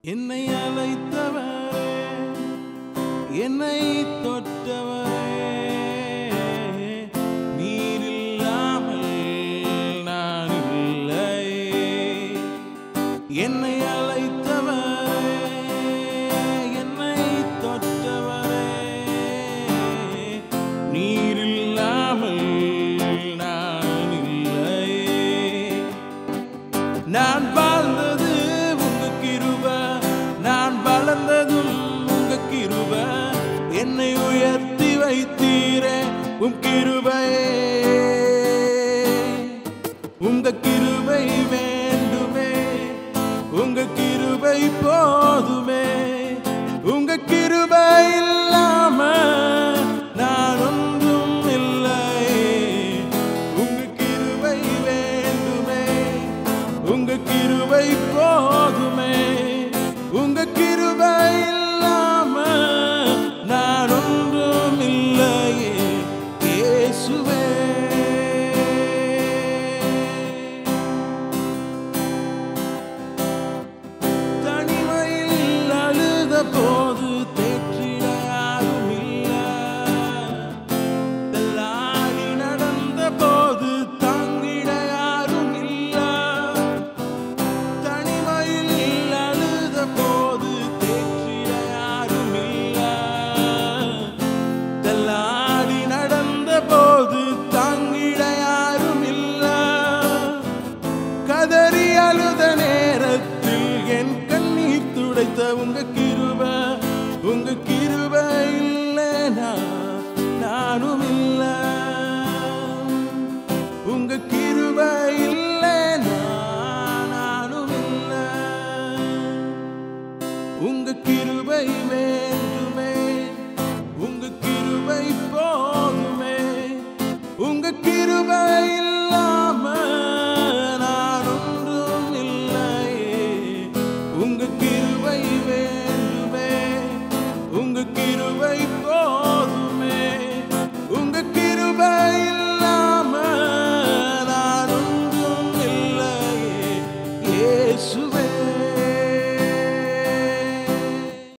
என்னை அழைத்தவரே என்னை தொட்டவரே நீர் இல்லாமல் நான் இல்லை என்னை அழைத்தவரே என்னை தொட்டவரே நீர் இல்லாமல் நான் இல்லை நான் வாழ்ந்தது உங்க கிருப நான் வளர்ந்ததும் உங்க கிருப என்னை உயர்த்தி வைத்தீரே உம் கிருபையே உங்க கிருபை வேண்டுமே உங்க கிருபை போதுமே உங்க கிருபை இல்லாம நான் ஒன்றும் இல்லை உங்க கிருபை வேண்டுமே உங்க கிருபை போதுமே உங்க கிருபை இல்லாம நான் ஒன்றும் இல்லையே இயேசுவே தனிமையில் அழுத போது தேற்றிட யாரும் இல்லை தள்ளாடி நடந்த போது தாங்கிட யாரும் இல்ல தனிமையில் அழுத போது தேற்றிட யாரும் இல்ல தள்ளாடி நடந்த போது தாங்கிட யாரும் இல்ல கதறி அழுத நேரத்தில் என் கண்ணீர் துடைத்த உங்க கிருப உங்க கிருப இல்லைனா நானும் இல்ல உங்க கிருப இல்லைனா நானும் இல்ல உங்க கிருபை வேண்டுமே உங்க கிருபை போ